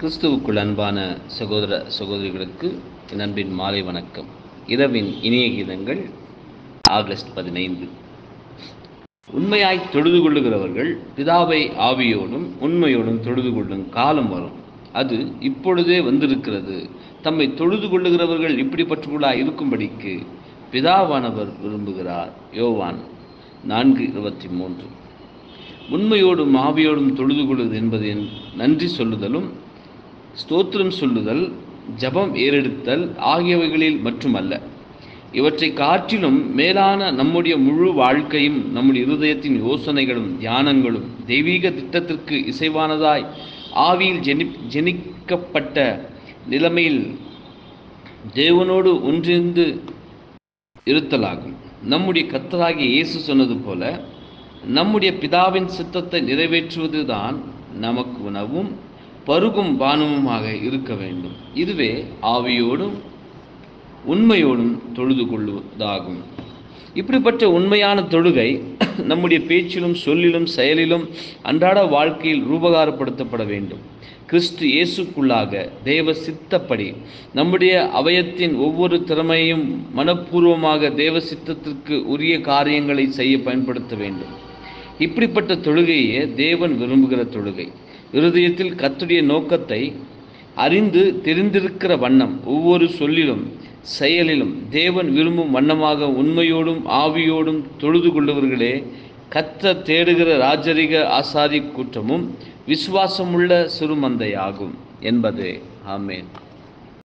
கிறிஸ்துவுக்குள் அன்பான சகோதர சகோதரிகளுக்கு என் அன்பின் மாலை வணக்கம் இரவின் இனிய கீதங்கள் ஆகஸ்ட் பதினைந்து உண்மையாய் தொழுது கொள்ளுகிறவர்கள் பிதாவை ஆவியோடும் உண்மையோடும் தொழுது கொள்ளும் காலம் வரும் அது இப்பொழுதே வந்திருக்கிறது தம்மை தொழுது கொள்ளுகிறவர்கள் இப்படிப்பட்டவர்களாய் இருக்கும்படிக்கு பிதாவானவர் விரும்புகிறார் யோவான் நான்கு இருபத்தி மூன்று உண்மையோடும் ஆவியோடும் தொழுது கொள்வது என்பது என் நன்றி சொல்லுதலும் ஸ்தோத்திரம் சொல்லுதல் ஜபம் ஏறெடுத்தல் ஆகியவைகளில் மட்டுமல்ல இவற்றை காற்றிலும் மேலான நம்முடைய முழு வாழ்க்கையும் நம்முடைய இருதயத்தின் யோசனைகளும் தியானங்களும் தெய்வீக திட்டத்திற்கு இசைவானதாய் ஆவியில் ஜெனி ஜெனிக்கப்பட்ட நிலைமையில் தேவனோடு ஒன்றிருந்து இருத்தலாகும் நம்முடைய கத்தராகிய இயேசு சொன்னது போல நம்முடைய பிதாவின் சித்தத்தை நிறைவேற்றுவதுதான் நமக்கு உணவும் பருகும் பானமுமாக இருக்க வேண்டும் இதுவே ஆவியோடும் உண்மையோடும் தொழுது கொள்வதாகும் இப்படிப்பட்ட உண்மையான தொழுகை நம்முடைய பேச்சிலும் சொல்லிலும் செயலிலும் அன்றாட வாழ்க்கையில் ரூபகாரப்படுத்தப்பட வேண்டும் கிறிஸ்து இயேசுக்குள்ளாக தேவ சித்தப்படி நம்முடைய அவயத்தின் ஒவ்வொரு திறமையும் மனப்பூர்வமாக தேவ சித்தத்திற்கு உரிய காரியங்களை செய்ய பயன்படுத்த வேண்டும் இப்படிப்பட்ட தொழுகையே தேவன் விரும்புகிற தொழுகை இருதயத்தில் கத்துடைய நோக்கத்தை அறிந்து தெரிந்திருக்கிற வண்ணம் ஒவ்வொரு சொல்லிலும் செயலிலும் தேவன் விரும்பும் வண்ணமாக உண்மையோடும் ஆவியோடும் தொழுது கொள்ளுவர்களே கத்த தேடுகிற ராஜரிக ஆசாரி கூட்டமும் விசுவாசமுள்ள சிறுமந்தையாகும் என்பதே ஆமேன்